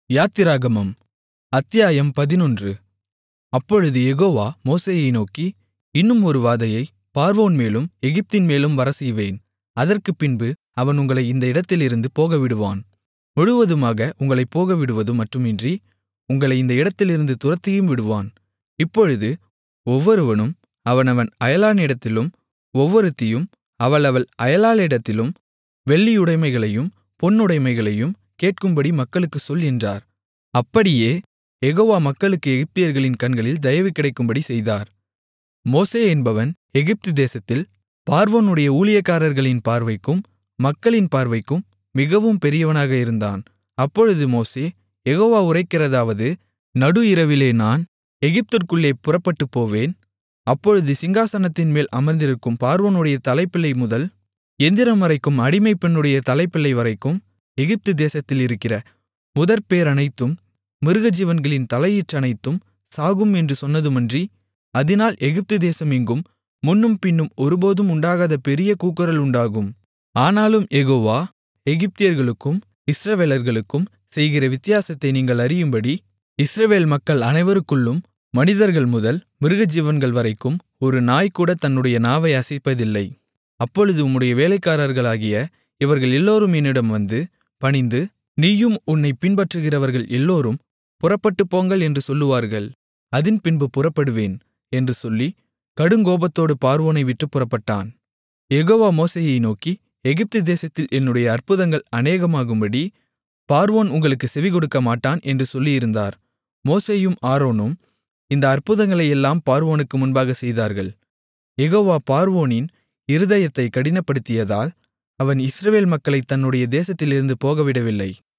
யாத்திராகமம் அத்தியாயம் பதினொன்று அப்பொழுது யெகோவா மோசேயை நோக்கி இன்னும் ஒரு வாதையைப் பார்வோன்மேலும் எகிப்தின்மேலும் வரச்செய்வேன் அதற்குப்பின்பு அவன் உங்களை இந்த இடத்திலிருந்து போகவிடுவான் முழுவதுமாக உங்களைப் போகவிடுவது மட்டுமின்றி உங்களை இந்த இடத்திலிருந்து துரத்தியும் விடுவான் இப்பொழுது ஒவ்வொருவனும் அவனவன் அயலானிடத்திலும் ஒவ்வொருத்தியும் அவளவள் அயலாளிடத்திலும் வெள்ளியுடைமைகளையும் பொன்னுடைமைகளையும் கேட்கும்படி மக்களுக்குச் சொல் என்றார் அப்படியே யெகோவா மக்களுக்கு எகிப்தியர்களின் கண்களில் தயவு கிடைக்கும்படி செய்தார் மோசே என்பவன் எகிப்து தேசத்தில் பார்வோனுடைய ஊழியக்காரர்களின் பார்வைக்கும் மக்களின் பார்வைக்கும் மிகவும் பெரியவனாக இருந்தான் அப்பொழுது மோசே யெகோவா உரைக்கிறதாவது நடு இரவிலே நான் எகிப்திற்குள்ளே புறப்பட்டுப்போவேன் அப்பொழுது சிங்காசனத்தின்மேல் அமர்ந்திருக்கும் பார்வோனுடைய தலைப்பிள்ளை முதல் எந்திரம்வரைக்கும் அடிமைப் பெண்ணுடைய தலைப்பிள்ளை வரைக்கும் எகிப்து தேசத்தில் இருக்கிற முதற்பேறனைத்தும் மிருகஜீவன்களின் தலையீற்றனைத்தும் சாகும் என்று சொன்னதுமன்றி அதினால் எகிப்து தேசம் எங்கும் முன்னும் பின்னும் ஒருபோதும் உண்டாகாத பெரிய கூக்குரல் உண்டாகும் ஆனாலும் யெகோவா எகிப்தியர்களுக்கும் இஸ்ரவேலர்களுக்கும் செய்கிற வித்தியாசத்தை நீங்கள் அறியும்படி இஸ்ரவேல் மக்கள் அனைவருக்குள்ளும் மனிதர்கள் முதல் மிருகஜீவன்கள் வரைக்கும் ஒரு நாய்கூட தன்னுடைய நாவை அசைப்பதில்லை அப்பொழுது உம்முடைய வேலைக்காரர்களாகிய இவர்கள் எல்லோரும் என்னிடம் வந்து பணிந்து நீயும் உன்னைப் பின்பற்றுகிறவர்கள் எல்லோரும் புறப்பட்டுப்போங்கள் என்று சொல்லுவார்கள் அதின்பின்பு புறப்படுவேன் என்று சொல்லி கடுங்கோபத்தோடு பார்வோனை விட்டுப் புறப்பட்டான் யெகோவா மோசேயை நோக்கி எகிப்து தேசத்தில் என்னுடைய அற்புதங்கள் அநேகமாகும்படி பார்வோன் உங்களுக்குச் செவிகொடுக்கமாட்டான் என்று சொல்லியிருந்தார் மோசேயும் ஆரோனும் இந்த அற்புதங்களையெல்லாம் பார்வோனுக்கு முன்பாக செய்தார்கள் யெகோவா பார்வோனின் இருதயத்தைக் கடினப்படுத்தியதால் அவன் இஸ்ரவேல் மக்களைத் தன்னுடைய தேசத்திலிருந்து போகவிடவில்லை